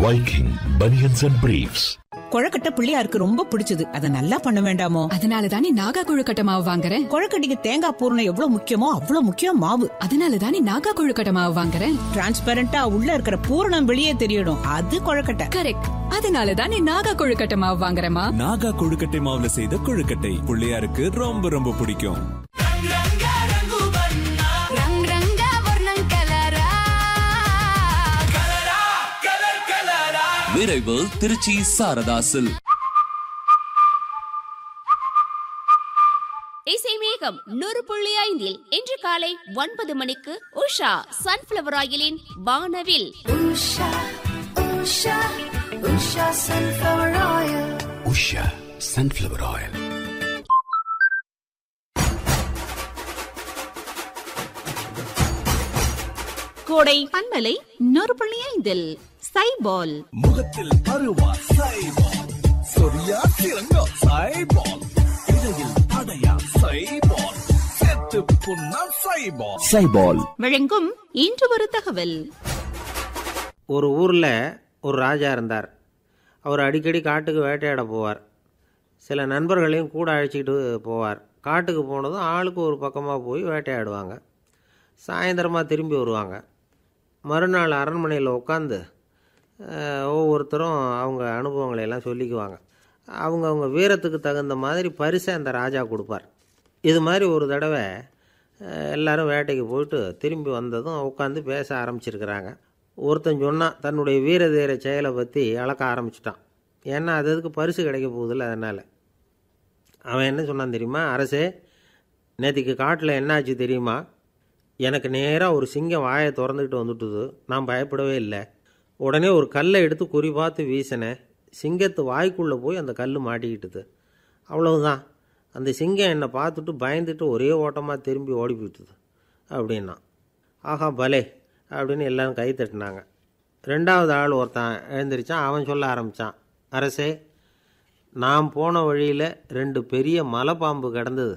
Viking Bunions and Briefs. கொழக்கட்டை பிள்ளையாருக்கு ரொம்ப பிடிச்சது அதை நல்லா பண்ண வேண்டாமோ அதனால தானே நாகா கொழுக்கட்டை மாவு வாங்குறேன் கொழக்கட்டைக்கு தேங்காய் பூரணம் எவ்வளவு முக்கியமோ அவ்வளவு முக்கியம் மாவு அதனால தானே நாகா கொழுக்கட்டை மாவு வாங்குறேன் டிரான்ஸ்பரண்டா உள்ள இருக்கிற பூரணம் வெளியே தெரியணும் அது கொழக்கட்டை கரெக்ட் அதனால தானே நாகா கொழுக்கட்டை மாவு வாங்குறேமா நாகா கொழுக்கட்டை மாவுல செய்த கொழுக்கட்டை பிள்ளையாருக்கு ரொம்ப ரொம்ப பிடிக்கும் రంగ్ రంగ వర్ణం కలరా விரைவு திருச்சி சாரதாசில் இசை மேகம் நூறு புள்ளி ஐந்தில் இன்று காலை ஒன்பது மணிக்கு உஷா சன்ஃபிளவர் ஆயிலின் வானவில் Usha Usha Usha sunflower oil Usha Sunflower Oil. கோடை பண்பலை நூறு புள்ளி ஐந்தில் சைபால் முகத்தில் அருவா சைபால் சொரியா சிறங்கா சைபால் இடையில் அடையா சைபால் செத்து புண்ணா சைபால் Saiball. வழங்கும் இன்று ஒரு தகவல் ஒரு ஊரில் ஒரு ராஜா இருந்தார் அவர் அடிக்கடி காட்டுக்கு வேட்டையாட போவார் சில நண்பர்களையும் கூட அழைச்சிக்கிட்டு போவார் காட்டுக்கு போனதும் ஆளுக்கு ஒரு பக்கமாக போய் வேட்டையாடுவாங்க சாயந்தரமாக திரும்பி வருவாங்க மறுநாள் அரண்மனையில் உட்காந்து ஒவ்வொருத்தரும் அவங்க அனுபவங்களை எல்லாம் சொல்லிக்குவாங்க அவங்க அவங்க வீரத்துக்கு தகுந்த மாதிரி பரிசை அந்த ராஜா கொடுப்பார் இது மாதிரி ஒரு தடவை அஹ், எல்லாரும் வேட்டைக்கு போயிட்டு திரும்பி வந்ததும் உட்காந்து பேச ஆரம்பிச்சிருக்கிறாங்க ஒருத்தன் சொன்னான் தன்னுடைய வீர தீர செயலை பற்றி அளக்க ஆரம்பிச்சிட்டான் ஏன்னா அது அதுக்கு பரிசு கிடைக்க போகுதில்ல அதனால் அவன் என்ன சொன்னான் தெரியுமா அரசே நேற்றுக்கு காட்டில் என்னாச்சு தெரியுமா எனக்கு நேராக ஒரு சிங்கம் வாயை திறந்துக்கிட்டு வந்துட்டுது நான் பயப்படவே இல்லை உடனே ஒரு கல்லை எடுத்து குறி பார்த்து வீசினேன் சிங்கத்து வாய்க்குள்ளே போய் அந்த கல் மாட்டிக்கிட்டுது அவ்வளவுதான் அந்த சிங்கம் என்னை பார்த்துட்டு பயந்துட்டு ஒரே ஓட்டமாக திரும்பி ஓடி போயிட்டுது அப்படின்னா ஆஹா பலே அப்படின்னு எல்லாரும் கை தட்டினாங்க ரெண்டாவது ஆள் ஒருத்தன் எழுந்திரிச்சான் அவன் சொல்ல ஆரம்பித்தான் அரசே நான் போன வழியில் ரெண்டு பெரிய மலைப்பாம்பு கிடந்தது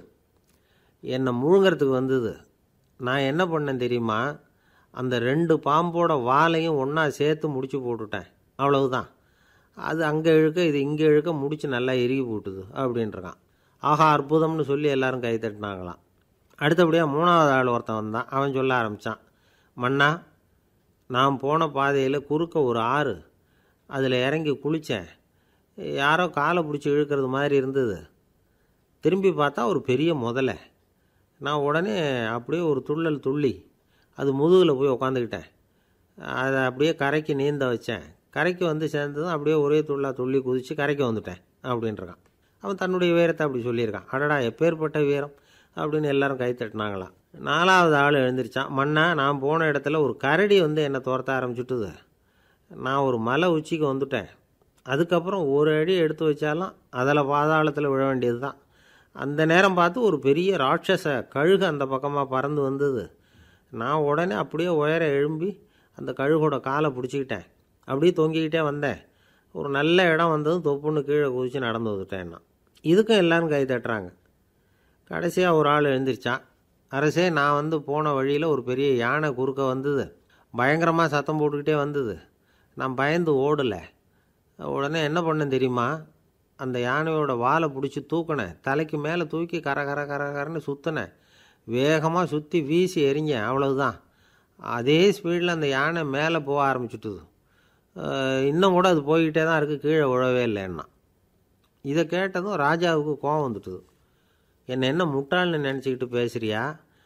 என்னை முழுங்கிறதுக்கு வந்தது நான் என்ன பண்ணேன் தெரியுமா அந்த ரெண்டு பாம்போட வாலையும் ஒன்றா சேர்த்து முடிச்சு போட்டுட்டேன் அவ்வளவுதான் அது அங்கே இழுக்க இது இங்கே இழுக்க முடிச்சு நல்லா எருகி போட்டுது அப்படின்றான் ஆஹா அற்புதம்னு சொல்லி எல்லாரும் கை தட்டினாங்களாம் அடுத்தபடியாக மூணாவது ஆள் ஒருத்தன் வந்தான் அவன் சொல்ல ஆரம்பித்தான் மன்னா நான் போன பாதையில் குறுக்க ஒரு ஆறு அதில் இறங்கி குளித்தேன் யாரோ காலை பிடிச்சி இழுக்கிறது மாதிரி இருந்தது திரும்பி பார்த்தா ஒரு பெரிய முதலை நான் உடனே அப்படியே ஒரு துள்ளல் துள்ளி அது முதுகில் போய் உக்காந்துக்கிட்டேன் அதை அப்படியே கரைக்கு நீந்த வச்சேன் கரைக்கு வந்து சேர்ந்ததும் அப்படியே ஒரே துள்ளா துள்ளி குதித்து கரைக்கு வந்துட்டேன் அப்படின்றான் அவன் தன்னுடைய வீரத்தை அப்படி சொல்லியிருக்கான் அடடா எப்பேற்பட்ட வீரம் அப்படின்னு எல்லாரும் கை தட்டினாங்களாம் நாலாவது ஆள் எழுந்திரிச்சான் மண்ணா நான் போன இடத்துல ஒரு கரடி வந்து என்னை துரத்த ஆரம்பிச்சுட்டுது நான் ஒரு மலை உச்சிக்கு வந்துட்டேன் அதுக்கப்புறம் ஒரு அடி எடுத்து வச்சாலும் அதில் பாதாளத்தில் விழ வேண்டியது தான் அந்த நேரம் பார்த்து ஒரு பெரிய ராட்சச கழுகு அந்த பக்கமாக பறந்து வந்தது நான் உடனே அப்படியே உயர எழும்பி அந்த கழுகோட காலை பிடிச்சிக்கிட்டேன் அப்படியே தொங்கிக்கிட்டே வந்தேன் ஒரு நல்ல இடம் வந்ததும் தொப்புன்னு கீழே குதித்து நடந்து வந்துட்டேன் நான் இதுக்கும் எல்லாரும் கை தட்டுறாங்க கடைசியாக ஒரு ஆள் எழுந்திரிச்சான் அரசே நான் வந்து போன வழியில் ஒரு பெரிய யானை குறுக்க வந்தது பயங்கரமாக சத்தம் போட்டுக்கிட்டே வந்தது நான் பயந்து ஓடலை உடனே என்ன பண்ணேன் தெரியுமா அந்த யானையோட வாலை பிடிச்சி தூக்கினேன் தலைக்கு மேலே தூக்கி கர கர கர கரன்னு சுற்றினேன் வேகமாக சுற்றி வீசி எறிஞ்சேன் அவ்வளவுதான் அதே ஸ்பீடில் அந்த யானை மேலே போக ஆரம்பிச்சுட்டுது அஹ் இன்னும் கூட அது போய்கிட்டே தான் இருக்குது கீழே விழவே இல்லைன்னா இதை கேட்டதும் ராஜாவுக்கு கோவம் வந்துட்டுது என்னை என்ன முட்டாள்னு நினச்சிக்கிட்டு பேசுறியா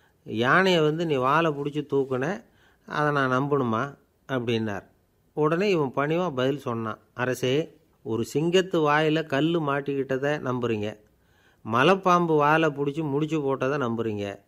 யானையை வந்து நீ வாலை பிடிச்சி தூக்குன அதை நான் நம்பணுமா அப்படின்னார் உடனே இவன் பணிவாக பதில் சொன்னான் அரசே ஒரு சிங்கத்து வாயில் கல் மாட்டிக்கிட்டதை நம்புறீங்க மலைப்பாம்பு வாலை பிடிச்சி முடிச்சு போட்டதை நம்புறீங்க